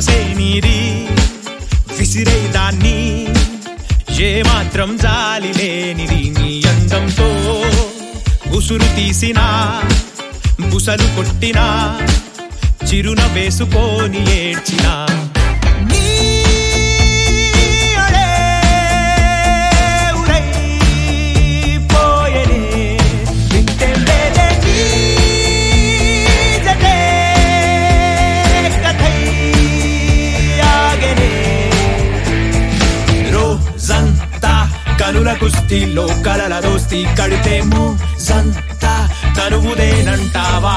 మనసే నీది విసిరేదాన్ని ఏ మాత్రం జాలి లేనిది నీ అందంతో ఉసురు తీసినా బుసలు కొట్టినా చిరున వేసుకొని ఏడ్చినా నీ అడే ఉరైపోయెనే. వింటెండేలే నీ జతే కథై ఆగెనే. రోజంతా కనుల కుస్తీలో కలల దోస్తి కడితేమో సంతా తనువుదేనంటావా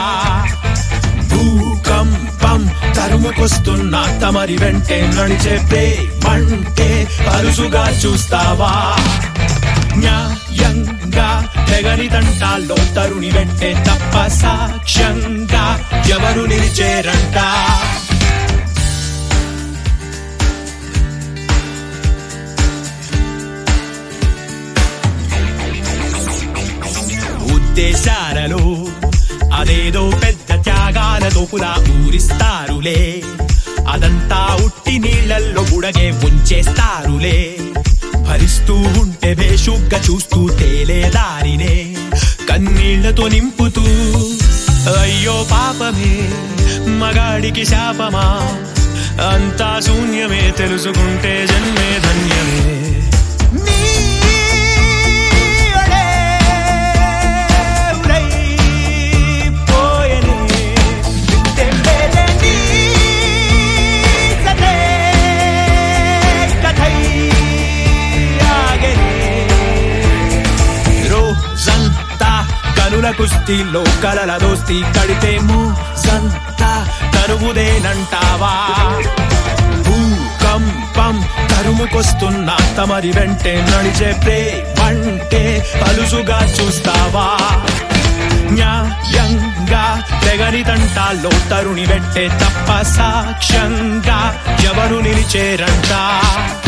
భూకంపం తరుముకొస్తున్న తమరి వెంటే నడిచే ప్రేమంటే అరుసుగా చూస్తావా న్యాయంగా తెగని తంటాల్లో తరుణి వెంటే తప్ప సాక్ష్యంగా ఎవరు నిలిచేరంట ఉద్దేశాలలో అదేదో పెద్ద త్యాగాల తోపులా ఊరిస్తారులే అదంతా ఉట్టి నీళ్లల్లో బుడగే ఉంచేస్తారులే భరిస్తూ ఉంటే బేషుగ్గా చూస్తూ తేలే దారినే కన్నీళ్లతో నింపుతూ అయ్యో పాపమే మగాడికి శాపమా అంతా శూన్యమే తెలుసుకుంటే జన్మే ధన్యమే నీ అడే ఉరైపోయెనే. వింటెండేలే నీ జతే కథై ఆగెనే. రోజంతా కనుల కుస్తీలో కలల దోస్తి కడితేమో సంతా తరువుదేనంటావా భూకంపం తరుముకొస్తున్న తమరి వెంటే నడిచే ప్రేమంటే పలుసుగా చూస్తావా న్యాయంగా తెగని తంటాల్లో తరుణి వెంటే తప్ప సాక్ష్యంగా ఎవరు నిలిచేరంట